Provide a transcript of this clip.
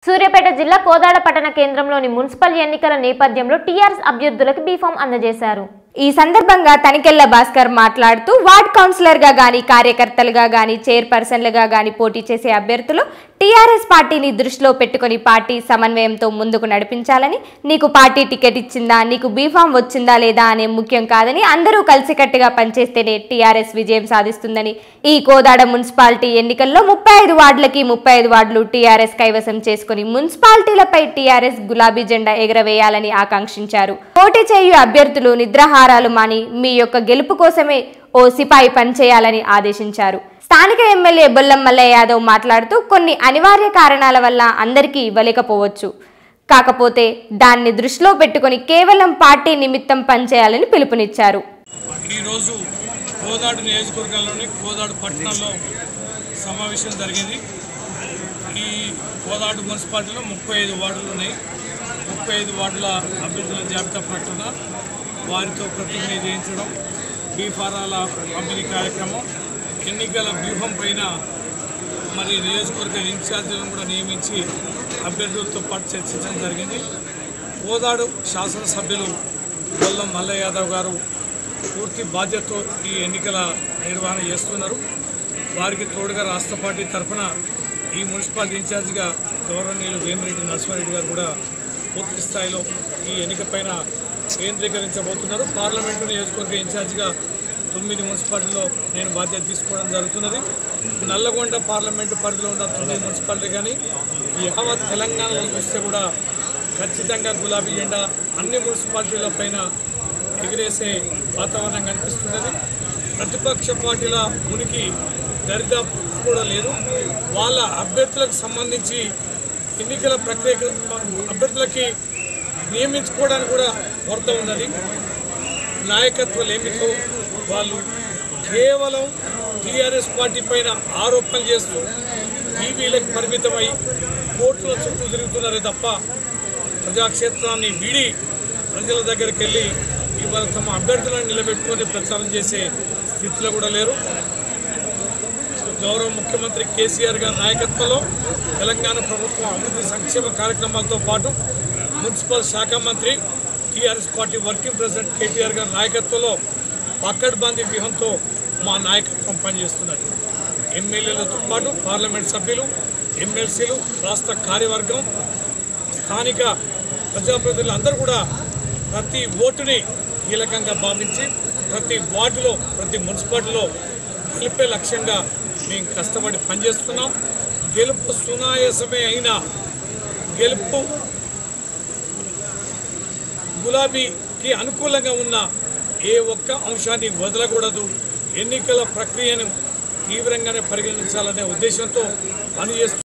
సూర్యాపేట జిల్లా కోదాడ పట్టణ కేంద్రంలోని మున్సిపల్ ఎన్నికల నేపథ్యంలో టీఆర్ఎస్ అభ్యర్థులకు బీఫామ్ అందజేశారు ఈ సందర్భంగా తనికెళ్ల భాస్కర్ మాట్లాడుతూ వార్డ్ కౌన్సిలర్ గా గాని కార్యకర్తలుగా గాని చైర్పర్సన్లుగా గాని పోటీ చేసే అభ్యర్థులు టీఆర్ఎస్ పార్టీని దృష్టిలో పెట్టుకుని పార్టీ సమన్వయంతో ముందుకు నడిపించాలని నీకు పార్టీ టికెట్ ఇచ్చిందా నీకు బీఫామ్ వచ్చిందా లేదా అనే ముఖ్యం కాదని అందరూ కలిసికట్టుగా పనిచేస్తేనే టీఆర్ఎస్ విజయం సాధిస్తుందని ఈ కోదాడ మున్సిపాలిటీ ఎన్నికల్లో ముప్పై ఐదు వార్డులకి ముప్పై ఐదు వార్డులు టీఆర్ఎస్ కైవసం చేసుకుని మున్సిపాలిటీలపై టీఆర్ఎస్ గులాబీ జెండా ఎగరవేయాలని ఆకాంక్షించారు పోటీ చేయు అభ్యర్థులు నిద్రాహారాలు మాని మీ యొక్క గెలుపు కోసమే ఓ సిపాయి పనిచేయాలని ఆదేశించారు స్థానిక ఎమ్మెల్యే బొల్లం మల్లయ్య యాదవ్ మాట్లాడుతూ కొన్ని అనివార్య కారణాల వల్ల అందరికీ ఇవ్వలేకపోవచ్చు కాకపోతే దాన్ని దృష్టిలో పెట్టుకొని కేవలం పార్టీ నిమిత్తం పనిచేయాలని పిలుపునిచ్చారు ఈరోజు కోదాడు నియోజకవర్గంలోని కోదాడు పట్టణంలో సమావేశం జరిగింది ఈ కోదాడు మున్సిపాలిటీలో ముప్పై ఐదు వార్డులు ఉన్నాయి ముప్పై ఐదు వార్డుల అభ్యర్థుల జాబితా ప్రకటన వారితో ప్రతిజ్ఞ చేయించడం బీఫారాల పంపిణీ కార్యక్రమం ఎన్నికల వ్యూహం పైన మరి నియోజకవర్గ ఇన్ఛార్జీలను కూడా నియమించి అభ్యర్థులతో పాటు చర్చించడం జరిగింది కోదాడు శాసనసభ్యులు బొల్లం మల్లయ్య యాదవ్ గారు పూర్తి బాధ్యతతో ఈ ఎన్నికల నిర్వహణ చేస్తున్నారు వారికి తోడుగా రాష్ట్ర పార్టీ తరఫున ఈ మున్సిపాలిటీ ఇన్ఛార్జిగా గౌరవనీయులు వేమిరెడ్డి నరసింహారెడ్డి గారు కూడా పూర్తి స్థాయిలో ఈ ఎన్నికపైన కేంద్రీకరించబోతున్నారు పార్లమెంటు నియోజకవర్గ ఇన్ఛార్జిగా తొమ్మిది మున్సిపాలిటీలో నేను బాధ్యత తీసుకోవడం జరుగుతున్నది నల్లగొండ పార్లమెంటు పరిధిలో ఉన్న తొమ్మిది మున్సిపాలిటీ కానీ యావత్ తెలంగాణలో చూస్తే కూడా ఖచ్చితంగా గులాబీ జెండా అన్ని మున్సిపాలిటీల పైన ఎగిరేసే వాతావరణం కనిపిస్తున్నది ప్రతిపక్ష పార్టీల ఉనికి దరిదాపు కూడా లేదు వాళ్ళ అభ్యర్థులకు సంబంధించి ఎన్నికల ప్రక్రియ అభ్యర్థులకి నియమించుకోవడానికి కూడా కొరత ఉన్నది నాయకత్వ లేమితో వాళ్ళు కేవలం టీఆర్ఎస్ పార్టీ పైన ఆరోపణలు చేస్తూ టీవీలకు పరిమితమై కోర్టుల చుట్టూ తిరుగుతున్నారే తప్ప ప్రజాక్షేత్రాన్ని వీడి ప్రజల దగ్గరికి వెళ్ళి ఇవాళ తమ అభ్యర్థులను నిలబెట్టుకొని ప్రచారం చేసే స్థితిలో కూడా లేరు గౌరవ ముఖ్యమంత్రి కేసీఆర్ గారి నాయకత్వంలో తెలంగాణ ప్రభుత్వం అభివృద్ధి సంక్షేమ కార్యక్రమాలతో పాటు మున్సిపల్ శాఖ మంత్రి TRS party working president KTR గారి నాయకత్వంలో పక్కడ్బందీ వ్యూహంతో మా నాయకత్వం పనిచేస్తున్నది ఎమ్మెల్యేలతో పాటు పార్లమెంట్ సభ్యులు ఎమ్మెల్సీలు రాష్ట్ర కార్యవర్గం స్థానిక ప్రజాప్రతినిధులు అందరూ కూడా ప్రతి ఓటుని కీలకంగా భావించి ప్రతి వార్డులో ప్రతి మున్సిపాలిటీలో గెలిపే లక్ష్యంగా మేము కష్టపడి పనిచేస్తున్నాం గెలుపు సునాయాసమే అయినా గెలుపు గులాబీకి అనుకూలంగా ఉన్న ఏ ఒక్క అంశాన్ని వదలకూడదు ఎన్నికల ప్రక్రియను తీవ్రంగానే పరిగణించాలనే ఉద్దేశంతో పనిచేస్తూ